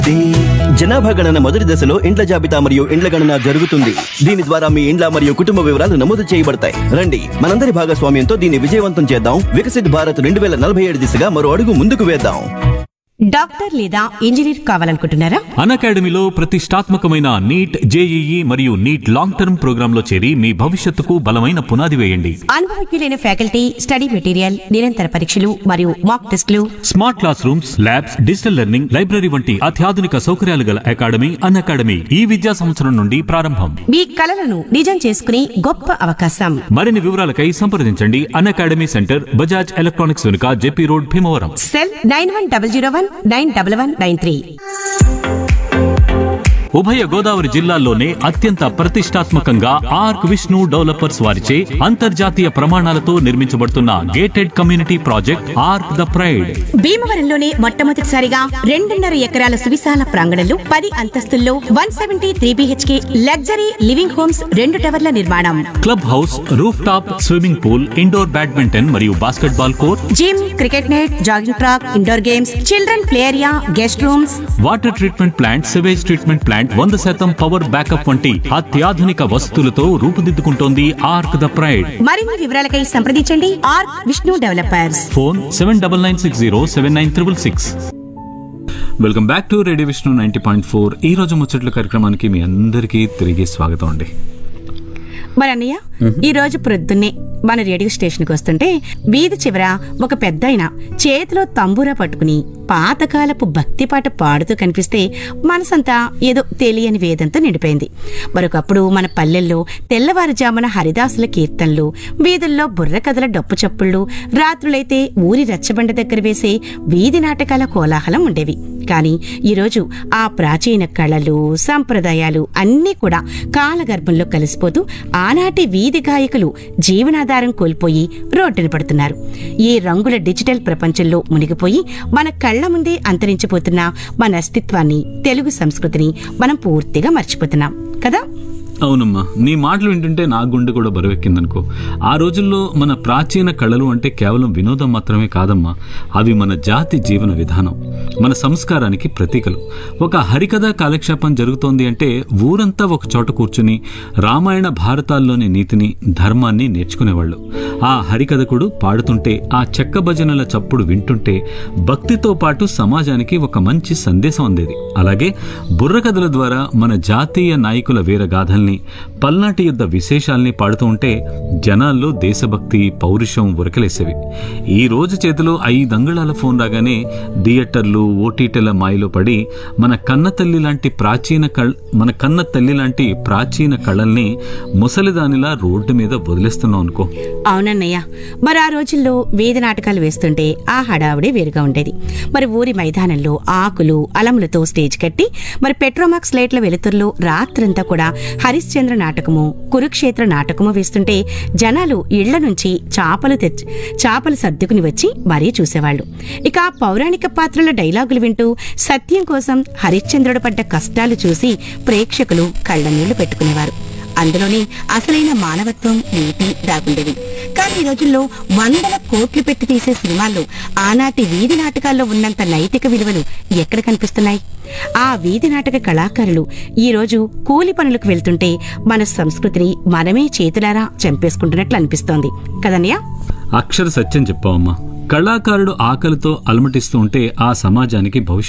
జనాభా గణన మొదటి దశలో ఇండ్ల జాబితా మరియు ఇండ్ల గణన జరుగుతుంది దీని ద్వారా మీ ఇండ్ల మరియు కుటుంబ వివరాలు నమోదు చేయబడతాయి రండి మనందరి భాగస్వామ్యంతో దీన్ని విజయవంతం చేద్దాం వికసిత్ భారత్ రెండు వేల నలభై ఏడు దిశగా మరో అడుగు ముందుకు వేద్దాం డాక్టర్ లేదా ఇంజనీర్ కావాలనుకుంటున్నారా అన్ అకాడమీలో ప్రతిష్టాత్మకమైన నీట్ జేఈఈ మరియు నీట్ లాంగ్ టర్మ్ ప్రోగ్రాంలో చేరి మీ భవిష్యత్తుకు బలమైన పునాది వేయండి అనుభవజ్ఞులైన ఫ్యాకల్టీ స్టడీ మెటీరియల్ నిరంతర పరీక్షలు మరియు మాక్ టెస్టులు smart classrooms labs digital learning library వంటి అత్యాధునిక సౌకర్యాలు గల అకాడమీ అన్ అకాడమీ ఈ విద్యా సంవత్సరం నుండి ప్రారంభం మీ కలలను నిజం చేసుకునే గొప్ప అవకాశం మరిన్ని వివరాలకై సంప్రదించండి Unacademy centre Bajaj electronics వెనుక JP road Bhimavaram cell nine one double zero one nine double one nine three ఉభయ గోదావరి జిల్లాల్లోనే అత్యంత ప్రతిష్టాత్మకంగా ఆర్క్ విష్ణు డెవలపర్స్ వారిచే అంతర్జాతీయ ప్రమాణాలతో నిర్మించబడుతున్న gated community project Ark the pride భీమవరంలోనే మొట్టమొదటిసారిగా రెండున్నర ఎకరాల సువిశాల ప్రాంగణంలో పది అంతస్తుల్లో one seventy three BHK luxury living homes రెండు టవర్ల నిర్మాణం clubhouse rooftop swimming pool indoor badminton మరియు basketball court gym cricket net jogging track indoor games children play area guest rooms water treatment plant sewage treatment plant వంద శాతం power backup వంటి అత్యాధునిక వసతులతో రూపుదిద్దుకుంటోంది arc the pride మరిన్ని వివరాలకై సంప్రదించండి Ark Vishnu developers phone seven double nine six zero seven nine triple six welcome back to radio Vishnu ninety point four ఈ రోజు ముచ్చట్ల కార్యక్రమానికి మీ అందరికీ తిరిగి స్వాగతం అండి మరి అన్నయ్య ఈ రోజు ప్రొద్దున్నే మన రేడియో స్టేషన్కి వస్తుంటే వీధి చివర ఒక పెద్దాయన చేతిలో తంబూరా పట్టుకుని పాతకాలపు భక్తి పాట పాడుతూ కనిపిస్తే మనసంతా ఏదో తెలియని వేదంతో నిండిపోయింది మరొకప్పుడు మన పల్లెల్లో తెల్లవారుజామున హరిదాసుల కీర్తనలు వీధుల్లో బుర్ర కథల డప్పు చప్పుళ్ళు రాత్రులైతే ఊరి రచ్చబండ దగ్గర వేసే వీధి నాటకాల కోలాహలం ఉండేవి కానీ ఈరోజు ఆ ప్రాచీన కళలు సంప్రదాయాలు అన్నీ కూడా కాలగర్భంలో కలిసిపోతూ ఆనాటి వీధి గాయకులు జీవనాధారం కోల్పోయి రోడ్డున పడుతున్నారు ఈ రంగుల డిజిటల్ ప్రపంచంలో మునిగిపోయి మన కళ్ళ ముందే అంతరించిపోతున్న మన అస్తిత్వాన్ని తెలుగు సంస్కృతిని మనం పూర్తిగా మర్చిపోతున్నాం కదా అవునమ్మా నీ మాటలు వింటుంటే నా గుండె కూడా బరువెక్కిందనుకో ఆ రోజుల్లో మన ప్రాచీన కళలు అంటే కేవలం వినోదం మాత్రమే కాదమ్మా అవి మన జాతి జీవన విధానం మన సంస్కారానికి ప్రతీకలు ఒక హరికథ కాలక్షేపం జరుగుతోంది అంటే ఊరంతా ఒక చోట కూర్చుని రామాయణ భారతాల్లోని నీతిని ధర్మాన్ని నేర్చుకునేవాళ్ళు ఆ హరికథకుడు పాడుతుంటే ఆ చెక్క భజనల చప్పుడు వింటుంటే భక్తితో పాటు సమాజానికి ఒక మంచి సందేశం అందేది అలాగే బుర్రకథల ద్వారా మన జాతీయ నాయకుల వీరగాథల్ని పల్నాటి యుద్ధ విశేషాల్ని పాడుతూ ఉంటే జనాల్లో దేశభక్తి పౌరుషం ఉరకలేసేవి ఈ రోజు చేతిలో ఐదు అంగుళాల ఫోన్ రాగానే థియేటర్లు ఓటీటీల మాయలో పడి మన కన్న తల్లి లాంటి ప్రాచీన కళ మన కన్న తల్లి లాంటి ప్రాచీన కళల్ని ముసలిదానిలా రోడ్డు మీద వదిలేస్తున్నాం అనుకో అవునన్నయ్య మరి ఆ రోజుల్లో వీధి నాటకాలు వేస్తుంటే ఆ హడావుడే వేరుగా ఉండేది మరి ఊరి మైదానంలో ఆకులు అలములతో స్టేజ్ కట్టి మరి పెట్రోమాక్స్ లైట్ల వెలుతురులో రాత్రంతా కూడా హరిశ్చంద్ర నాటకము కురుక్షేత్ర నాటకము వేస్తుంటే జనాలు ఇళ్ల నుంచి చాపలు తెచ్చి చాపలు సర్దుకుని వచ్చి మరీ చూసేవాళ్ళు ఇక ఆ పౌరాణిక పాత్రల డైలాగులు వింటూ సత్యం కోసం హరిశ్చంద్రుడు పడ్డ కష్టాలు చూసి ప్రేక్షకులు కళ్ళనీళ్లు పెట్టుకునేవారు అందులోనే అసలైన మానవత్వం నీతి దాగుండేవి కానీ ఈ రోజుల్లో వందల కోట్లు పెట్టి తీసే సినిమాల్లో ఆనాటి వీధి నాటకాల్లో ఉన్నంత నైతిక విలువలు ఎక్కడ కనిపిస్తున్నాయి ఆ వీధి నాటక కళాకారులు ఈ రోజు కూలి పనులకు వెళ్తుంటే మన సంస్కృతిని మనమే చేతులారా చంపేసుకుంటున్నట్లు అనిపిస్తోంది కదన్నయ్య అక్షర సత్యం చెప్పావమ్మా కళాకారుడు ఆకలితో అలమటిస్తూ ఉంటే ఆ సమాజానికి భవిష్యత్